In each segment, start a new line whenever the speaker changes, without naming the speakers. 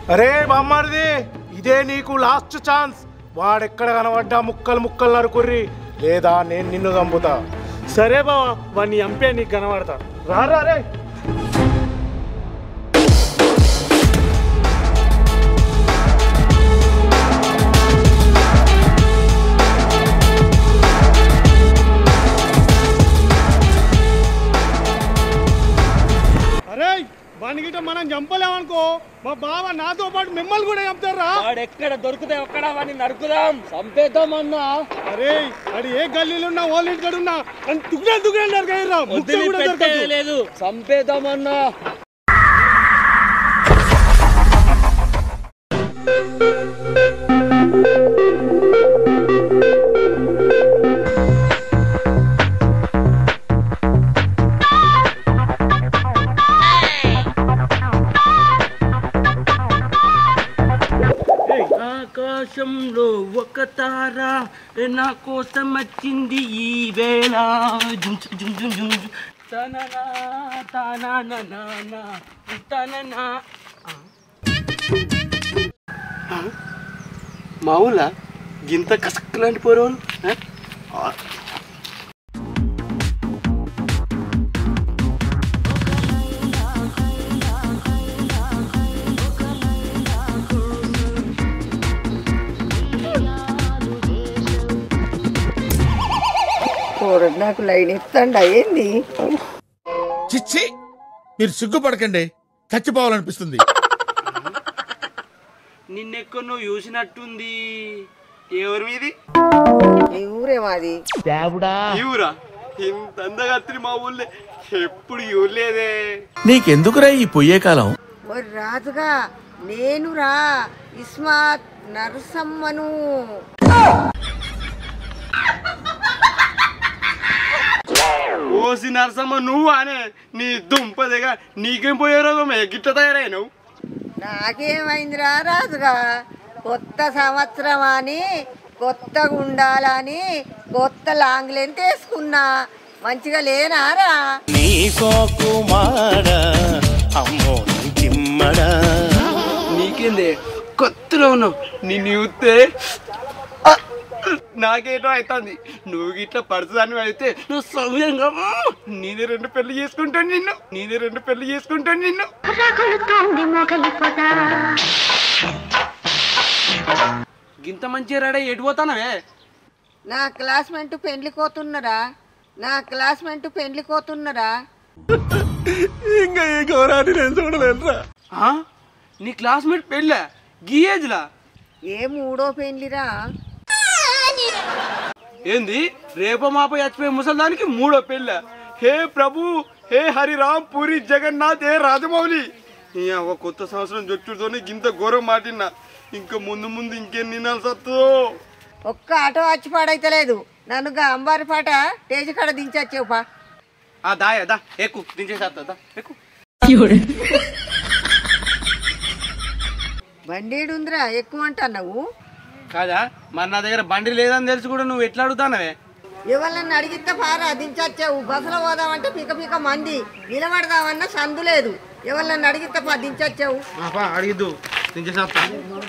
అరే బామ్మారిది ఇదే నీకు లాస్ట్ ఛాన్స్ వాడెక్కడ కనబడ్డా ముక్కలు ముక్కలు నరుకుర్రి లేదా నేను నిన్ను చంపుతా
సరే బావా వాడిని చంపే నీకు కనబడతా రారా రే అరే వాడిని గిట్ట మనం చంపలేమనుకో మా బావ నాతో పాటు మిమ్మల్ని కూడా చంపుతారా
వాడు ఎక్కడ దొరికితే ఎక్కడ వాడిని నరుకుదాం చంపేద్దాం అన్నా
అరే అది ఏ గల్లీలో ఉన్నా ఓల్ ఇంటి కాడ ఉన్నా అని తుగ్గుడా తుగ్గుడా నరకయ్యరా ముక్క కూడా దొరకదు
లేదు చంపేద్దాం అన్నా ఆకాశంలో ఒక తార నా కోసం వచ్చింది ఈ వేళ జుమ్ జుమ్ జుమ్ జుమ్ జుమ్ జుమ్. తననా తననా తననా మావులా గింత కసక్కలాంటి పోరవాళ్ళు
చూడండి నాకు లైన్ ఇస్తాండి అయ్యింది
చిచ్చి మీరు సిగ్గుపడకండి చచ్చిపోవాలనిపిస్తుంది
నిన్నెక్కడ నువ్వు చూసినట్టుంది ఎవరి మీది
ఈ ఊరే మాది
ఈ ఊరా ఇంత అందగత్రి మా ఊళ్ళే ఎప్పుడు చూడలేదే
నీకెందుకురా ఈ పొయ్యే కాలం
ఓ రాజుగా నేను రా ఇస్మాత్ నరసమ్మను
ఓసి నరసమ్మ నువ్వు అనే నీ దుంపదేగా నీకేం పోయే రోగం గిట్ల తయారైనవు
నాకేమైందిరా రాజుగా కొత్త సంవత్సరం అని కొత్తగా ఉండాలని కొత్త లాంగ్ లెంత్ వేసుకున్నా మంచిగా లేనారా
నీకేందే కొత్తలో ఉన్నావు నిన్ను చూస్తే ఆ, నాకేటో అవుతుంది నువ్వు గిట్ల పడుతుందని అయితే నువ్వు సౌమ్యంగా నేనే రెండు పెళ్లి చేసుకుంటాను నిన్ను నేనే రెండు పెళ్లి చేసుకుంటాను నిన్ను గింత మంచిగా రెడీ ఎటు పోతానవే
నా క్లాస్మేట్ పెండ్లి కోతున్నారా నా క్లాస్మేట్ పెండ్లి కోతున్నారా
ఇంకా ఏ గౌరాన్ని నేను చూడలేనురా
ఆ? నీ క్లాస్మేట్ పెళ్ళా గీ ఏజ్లా
ఏ మూడో పెండ్లిరా
ఏంది రేప మాప చచ్చిపోయే ముసల్దానికి మూడో పెళ్ళ హే ప్రభు హే హరిరామ్ పూరి జగన్నాథ్ హే రాజమౌళి ఈ అవ్వ కొత్త సంవత్సరం జొచ్చుతోనే గింత ఘోరం మాటిన్నా ఇంకా ముందు ముందు ఇంకేం నినాల్సి వస్తుందో
ఒక్క ఆటో వచ్చి పాడైతలేదు నన్ను గా అంబారి పాట టేజీ కాడ దించచ్చేవు పా
ఆ దాయ దా ఎక్కు దించేసేస్తా దా ఎక్కు
బండేడుందిరా ఎక్కువ అంటున్నావు
కాదా మరి నా దగ్గర బండి లేదని తెలిసి కూడా నువ్వు ఎట్లా అడుగుతానవే
ఎవరిని అడిగితే పారా దించచ్చావు బస్సులో పోదామంటే పిక పిక మంది నిలబడదామన్నా సందు లేదు ఎవరిని అడిగితే పా దించచ్చావు
అడిగిద్దు దించేసేస్తా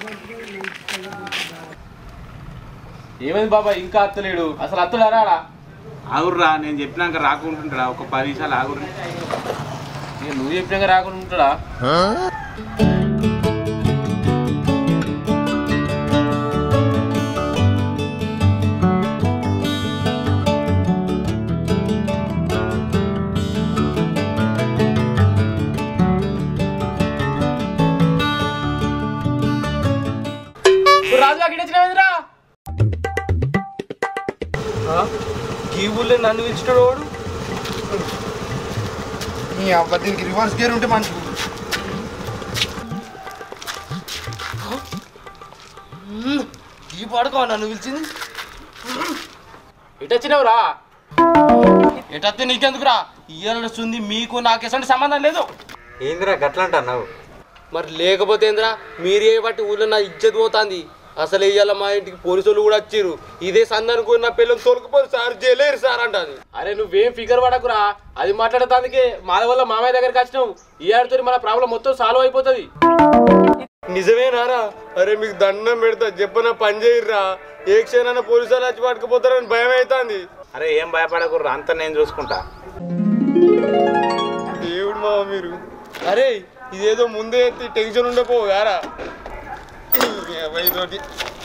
ఏమైంది బాబా ఇంకా అత్తలేడు అసలు అత్తలేరా
ఆగుర్రా నేను చెప్పినాక రాకుంటుంటాడా ఒక పది నిమిషాలు ఆగుర్రా
నేను నువ్వు చెప్పినాక రాకుండా ఉంటాడా రాజు అక్కడ వచ్చినావేంద్రా
ఈ ఊళ్ళో నన్ను పిలిచినాడు వాడు
నీ అవ్వ దీనికి రివర్స్ గేర్ ఉంటే మంచి
ఈ పడుకో నన్ను పిలిచింది
ఇటు వచ్చినావురా
ఎటత్తే నీకెందుకురా ఇయ్యాల నడుస్తుంది మీకు నాకు ఎసంటి సంబంధం లేదు
ఏందిరా గట్లంటున్నావు
మరి లేకపోతే ఏంద్రా మీరు ఏ బట్టి ఊళ్ళో నా ఇజ్జత్ పోతాంది అసలు ఇవాళ మా ఇంటికి పోలీసులు కూడా వచ్చారు ఇదే సందర్భం నా పిల్లలు తొలగిపోరు సార్ జైలేరు సార్ అంటది
అరే నువ్వేం ఫిగర్ పడకురా అది మాట్లాడటానికి మాల వల్ల మామయ్య దగ్గరికి వచ్చినావు ఈ ఆడితో మన ప్రాబ్లం మొత్తం సాల్వ్ అయిపోతుంది
నిజమేనారా అరే మీకు దండం పెడతా చెప్పన పని చేయర్రా ఏ క్షణాన పోలీసు వాళ్ళు వచ్చి పట్టుకుపోతారని భయం అవుతుంది
అరే ఏం భయపడకుర్రా అంతా నేను చూసుకుంటా
దేవుడు మావ మీరు అరే ఇదేదో ముందే ఎత్తి టెన్షన్ ఉండపో యారా ఇదోటి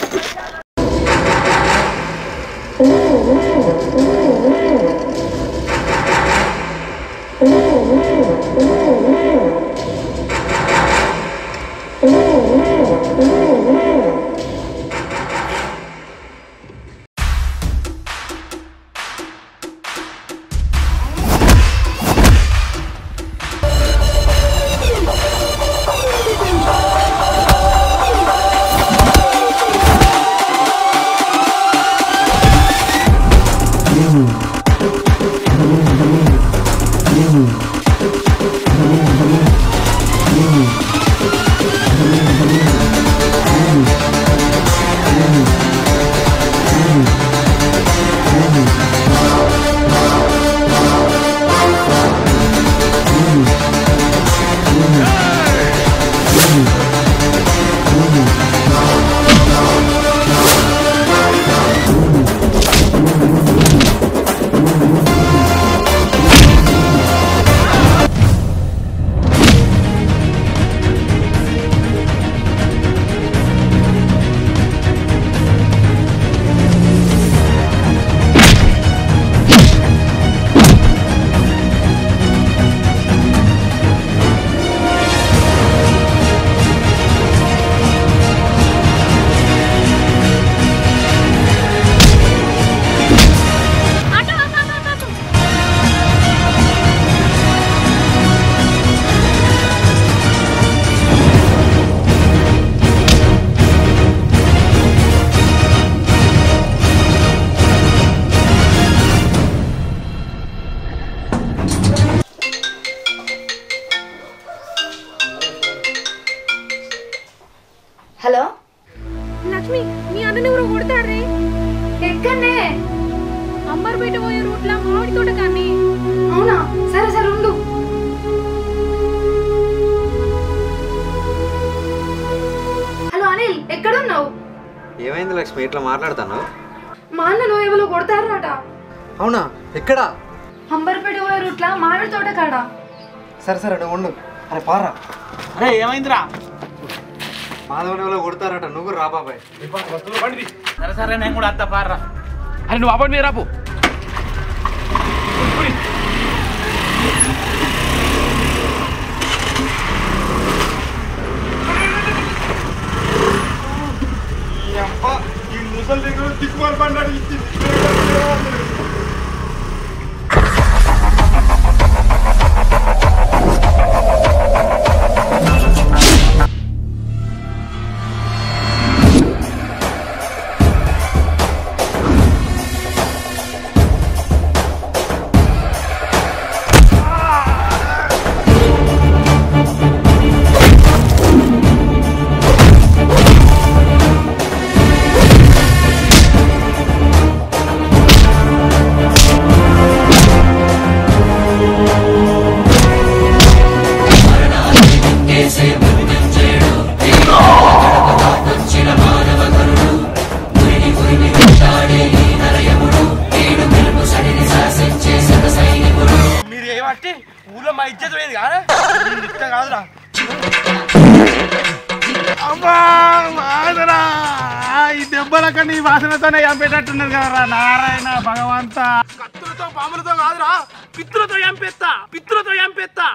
హలో
లక్ష్మి మీ అన్నని ఎవరో కొడతాడ్రే
ఎక్కడనే
అంబర్పేట పోయే రూట్లా మామిడి తోట కానీ
అవునా సరే సరే ఉండు హలో అనిల్ ఎక్కడున్నావు
ఏమైంది లక్ష్మి ఇట్లా మాట్లాడతాను
మా అన్నను ఎవరో కొడతారట
అవునా ఎక్కడా
అంబర్పేట పోయే రూట్లా మామిడి తోట కాడ
సరే సరే నువ్వు ఉండు అరే పారా
అరే ఏమైందిరా
మాధవని ఎవరో కొడతారట నువ్వు రా బాబాయ్
సరే సరే నేను కూడా అత్త పార్రా అరే నువ్వు అవ్వండి మీరు రాపు
ఈ అబ్బ ఈ ముసలి దగ్గర దిక్కుమాలి పండాడు ఇచ్చింది మీరు ఏమంటే ఊళ్ళో మా ఇజ్జత పోయింది కాదా ఇష్టం కాదురా
అమ్మా వాసన ఈ దెబ్బలక నీ వాసనతోనే చంపేటట్టున్నది కదరా నారాయణ భగవంత కత్తులతో పాములతో కాదురా పిత్రులతో చంపేస్తా పిత్రులతో చంపేస్తా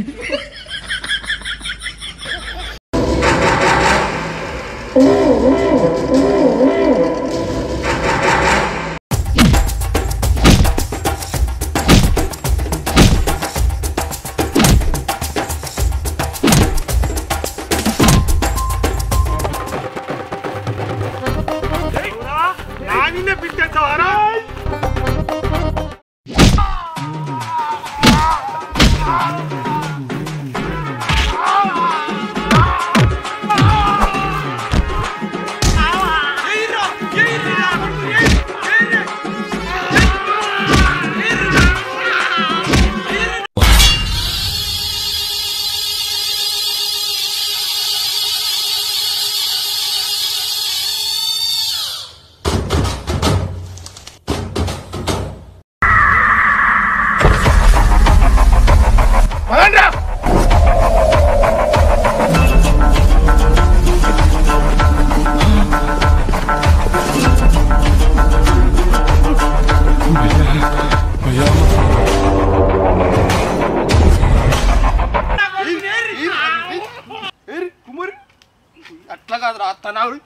నానిన్నే పిచ్చేస్తావారా
ఏయ్రా! తనాడు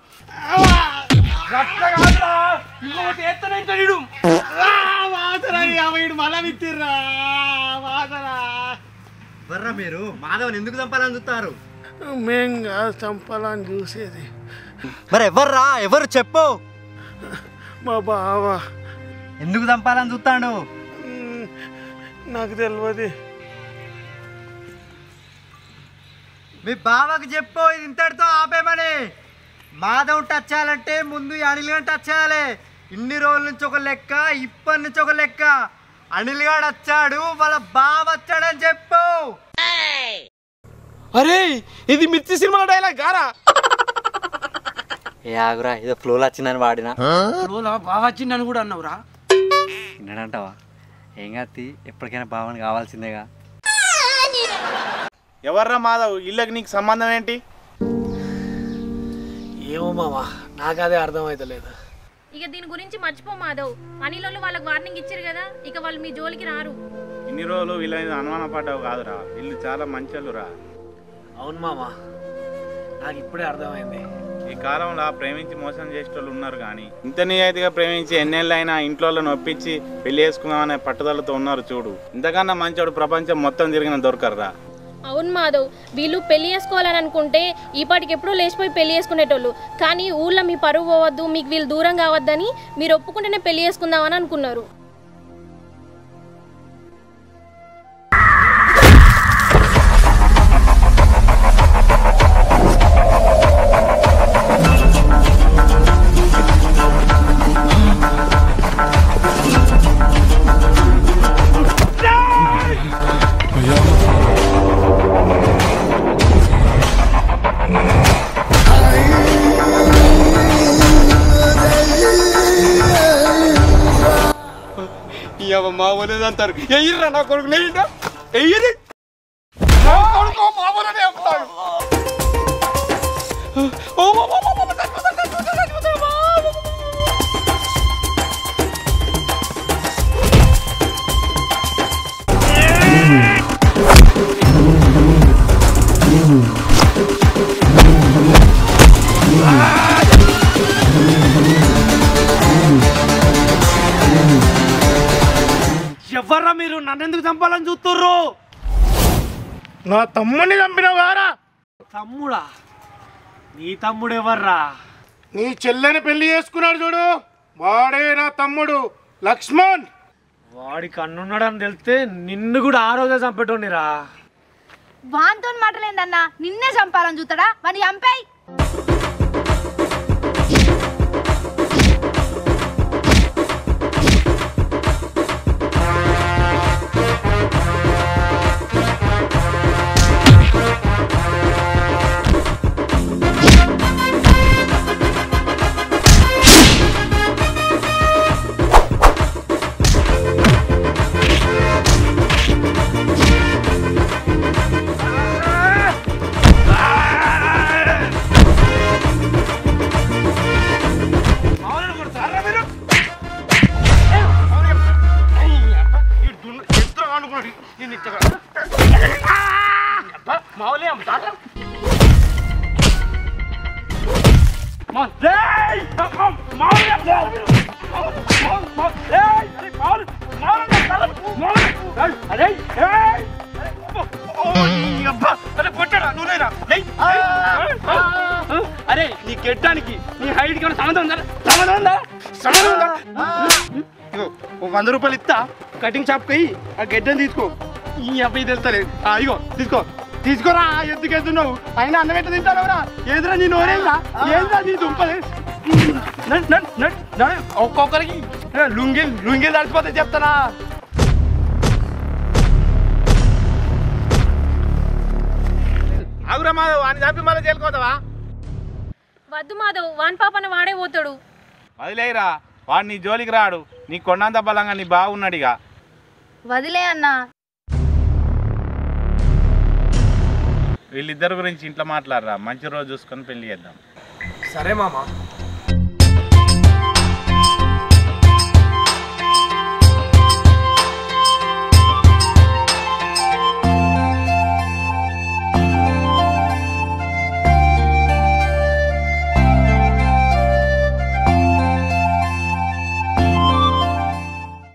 ఇంకొకటి ఎత్తనే వీడు వాసన వీడు మళ్ళా విత్తిర్రా వాసన
ఎవర్రా మీరు మాధవన్ ఎందుకు చంపాలని చూస్తారు
మేం కాదు చంపాలని చూసేది
మరి ఎవర్రా ఎవరు చెప్పు
మా బావ
ఎందుకు చంపాలని చూస్తాడు
మ్, నాకు తెలియదు
మీ బావకు చెప్పు ఇది ఇంతటితో ఆపేమని మాధవ్ టచ్ చేయాలంటే ముందు ఈ అనిల్ గారు టచ్ చేయాలి ఇన్ని రోజుల నుంచి ఒక లెక్క ఇప్పటి నుంచి ఒక లెక్క అనిల్ గాడు వచ్చాడు వాళ్ళ బావ వచ్చాడని చెప్పు
అరే ఇది మిర్చి సినిమా డైలాగ్ గారా
ఏ ఆగురా ఏదో ఫ్లోలో వచ్చిందని వాడినా
రోజులా బాగా వచ్చిందని కూడా అన్నావురా
విన్నాడంటావా ఏం కాదు ఎప్పటికైనా బావని కావాల్సిందేగా
ఎవర్రా మాధవ్ ఇళ్ళకి నీకు సంబంధం ఏంటి
ఏమో మామా నాకు అదే అర్థమైతలేదు
ఇక దీని గురించి మర్చిపో మాధవ్ అనిలోళ్ళు వాళ్ళకి వార్నింగ్ ఇచ్చారు కదా ఇక వాళ్ళు మీ జోలికి రారు
ఇన్ని రోజులు వీళ్ళ మీద అనుమాన పడ్డావు కాదురా వీళ్ళు చాలా మంచోళ్ళు రా
అవును మామా నాకు ఇప్పుడే అర్థమైంది
ఈ కాలంలో ప్రేమించి మోసం చేసేటోళ్ళు ఉన్నారు కానీ ఇంత నిజాయితీగా ప్రేమించి ఎన్నేళ్ళైనా ఇంట్లో నొప్పించి పెళ్లి చేసుకుందామనే పట్టుదలతో ఉన్నారు చూడు ఇంతకన్నా మంచోడు ప్రపంచం మొత్తం తిరిగిన దొరకరురా
అవును మాధవ్ వీళ్ళు పెళ్లి చేసుకోవాలని అనుకుంటే ఈ పాటికి ఎప్పుడో లేచిపోయి పెళ్లి చేసుకునేటోళ్ళు కానీ ఊళ్ళో మీ పరువు పోవద్దు మీకు వీళ్ళు దూరం కావద్దని మీరు ఒప్పుకుంటేనే పెళ్లి చేసుకుందామని అనుకున్నారు
ఇవ మా వలేదు అంటారు ఎయ్యరా నా కొడుకు నెయ్యిందా ఎయ్యది నా కొడుకు మా వలనే చెప్తాడు ఓ, ఓ, ఓ, ఓ, ఓ, చచ్చిపోతా, చచ్చిపోతా, చచ్చిపోతా, మా, ఓ, ఓ, ఓ.
ఎవర్రా మీరు నన్ను ఎందుకు చంపాలని చూస్తుర్రు
నా తమ్ముడిని చంపినావు కారా
తమ్ముడా నీ తమ్ముడు ఎవర్రా
నీ చెల్లెని పెళ్లి చేసుకున్నాడు చూడు వాడే నా తమ్ముడు లక్ష్మణ్
వాడి కన్నున్నాడని తెలిస్తే నిన్ను కూడా ఆ రోజే చంపేటోనిరా
వాన్తో మాటలేందన్నా నిన్నే చంపాలని చూస్తాడా వాని చంపాయి
అరే నీ గెడ్డానికి నీ హైట్ కి సంబంధం ఉందా సంబంధం ఉందా సంబంధం ఉందా ఇగో, ఓ వంద రూపాయలు ఇస్తా కటింగ్ షాప్ కి ఆ గెడ్డని తీసుకో ఈ అబ్బాయి తెలుస్తలేదు ఆ, ఇగో తీసుకో తీసుకోరా ఎందుకు ఎత్తున్నావు అయినా అన్నం ఎట్ట తింటావురా ఏదిరా నీ నోరేందా ఏందా నీ దుంపది నడు, నడు, నడు, నడు. ఒక్కొక్కరికి ఏ, లుంగి లుంగి తడిచిపోతే చెప్తానా
ఆగురా మాధవ్ అని చంపి మళ్ళీ చేరుకోతావా
వద్దు మాధవ్ వాన్ పాపన వాడే పోతాడు
వదిలేయరా వాడు నీ జోలికి రాడు నీ కొండంత బలంగా నీ బాగున్నాడిగా
వదిలే అన్నా
వీళ్ళిద్దరి గురించి ఇంట్లో మాట్లాడరా మంచి రోజు చూసుకొని పెళ్లి చేద్దాం
సరే మామ